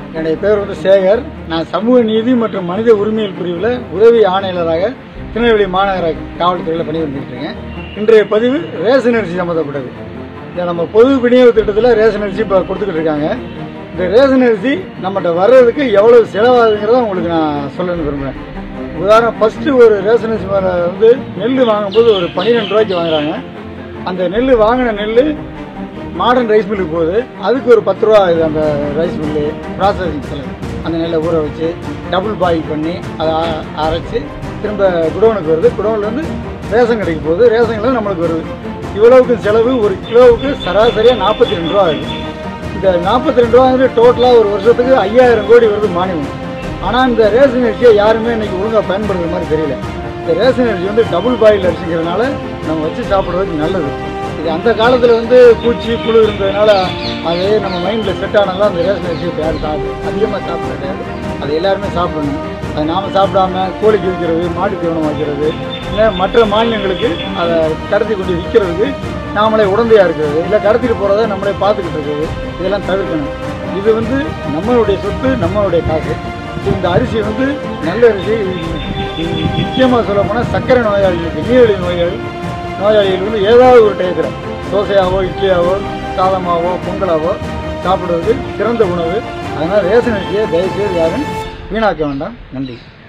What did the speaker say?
என்னுடைய பேர் வந்து சேகர் நான் சமூக நீதி மற்றும் மனித உரிமைகள் பிரிவில் உதவி ஆணையாளராக திருநெல்வேலி மாநகர காவல்துறையில் பணிபுரிஞ்சுட்டு இருக்கேன் இன்றைய பதிவு ரேஷன் அரிசி சம்மந்தப்பட்டது இந்த நம்ம பொது விநியோக திட்டத்தில் ரேஷன் அரிசி இப்போ கொடுத்துக்கிட்டு இருக்காங்க இந்த ரேஷன் அரிசி நம்மகிட்ட வர்றதுக்கு எவ்வளவு செலவாகுங்கிறத உங்களுக்கு நான் சொல்லணும்னு விரும்புகிறேன் உதாரணம் ஃபஸ்ட்டு ஒரு ரேஷன் அரிசி மேலே வந்து நெல் வாங்கும்போது ஒரு பன்னிரெண்டு ரூபாய்க்கு வாங்குறாங்க அந்த நெல் வாங்கின நெல் மாடர்ன் ரைஸ் மில்லுக்கு போகுது அதுக்கு ஒரு பத்து ரூபா இது அந்த ரைஸ் மில்லு ப்ராசஸிங் செலவு அந்த நெல்லை ஊற வச்சு டபுள் பாயில் பண்ணி அதை அ- அரைச்சு திரும்ப குடோனுக்கு வருது குடோன்லேருந்து ரேஷன் கடைக்கு போகுது ரேஷன் கடை நம்மளுக்கு வருது இவ்வளவுக்கு செலவு ஒரு கிலோவுக்கு சராசரியாக நாற்பத்தி ரெண்டு ரூபா ஆகுது இந்த நாற்பத்தி ரெண்டு ரூபா வந்து டோட்டலாக ஒரு வருஷத்துக்கு ஐயாயிரம் கோடி வருது மானியம் ஆனால் இந்த ரேஷன் அரிசியை யாருமே இன்னைக்கு ஒழுங்காக பயன்படுத்துற மாதிரி தெரியல இந்த ரேஷன் அரிசி வந்து டபுள் பாயில் அரிசிங்கிறதுனால நம்ம வச்சு சாப்பிட்றதுக்கு நல்லது இது அந்த காலத்தில் வந்து பூச்சி புழு இருந்ததுனால அது நம்ம மைண்டில் செட் ஆனாலும் அந்த ரேஷன் அரிசி இப்போ யாரும் சாப்பிடு அதிகமாக சாப்பிட கிடையாது அது எல்லாருமே சாப்பிடணும் அது நாம் சாப்பிடாம கோழிக்கு வைக்கிறது மாட்டு தீவனம் வைக்கிறது இல்லை மற்ற மாநிலங்களுக்கு அதை கடத்தி கொண்டு விற்கிறதுக்கு நாமளே உடந்தையாக இருக்கிறது இல்லை கடத்திட்டு போகிறத நம்மளே பார்த்துக்கிட்டு இருக்கிறது இதெல்லாம் தவிர்க்கணும் இது வந்து நம்மளுடைய சொத்து நம்மளுடைய காசு இந்த அரிசி வந்து நல்ல அரிசி முக்கியமாக சொல்ல போனால் சர்க்கரை நோயாளிகளுக்கு நீரிழிவு நோயாளி நோயாளிகள் வந்து ஏதாவது ஒரு டயத்தில் தோசையாவோ இட்லியாவோ சாதமாவோ பொங்கலாவோ சாப்பிடுவது சிறந்த உணவு அதனால் ரேஷன் அரிசியை தயவுசெய்து யாரும் வீணாக்க வேண்டாம் நன்றி